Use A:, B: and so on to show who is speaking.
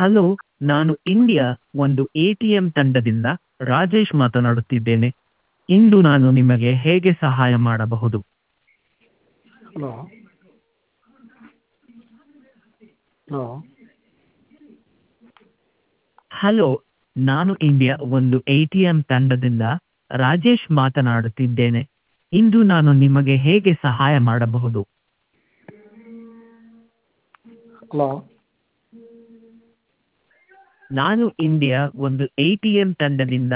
A: hello ನಾನು India ಒಂದು A T M ತಂಡದಿಂದ ರಾಜೇಶ್ ಮಾತನಾಡುತ್ತಿದ್ದೇನೆ ಇಂದು ನಾನು ನಿಮಗೆ ಹೇಗೆ ಸಹಾಯ ಮಾಡಬಹುದು
B: ಹಲೋ ಹಲೋ
A: ಹಲೋ ನಾನು ಇಂಡಿಯಾ ಒಂದು ಎ ಟಿ ಎಂ ತಂಡದಿಂದ ರಾಜೇಶ್ ಮಾತನಾಡುತ್ತಿದ್ದೇನೆ ಇಂದು ನಾನು ನಿಮಗೆ ಹೇಗೆ ಸಹಾಯ ಮಾಡಬಹುದು
B: ಹಲೋ
A: ನಾನು ಇಂಡಿಯಾ ಒಂದು ಎ ಟಿ ಎಂ ತಂಡದಿಂದ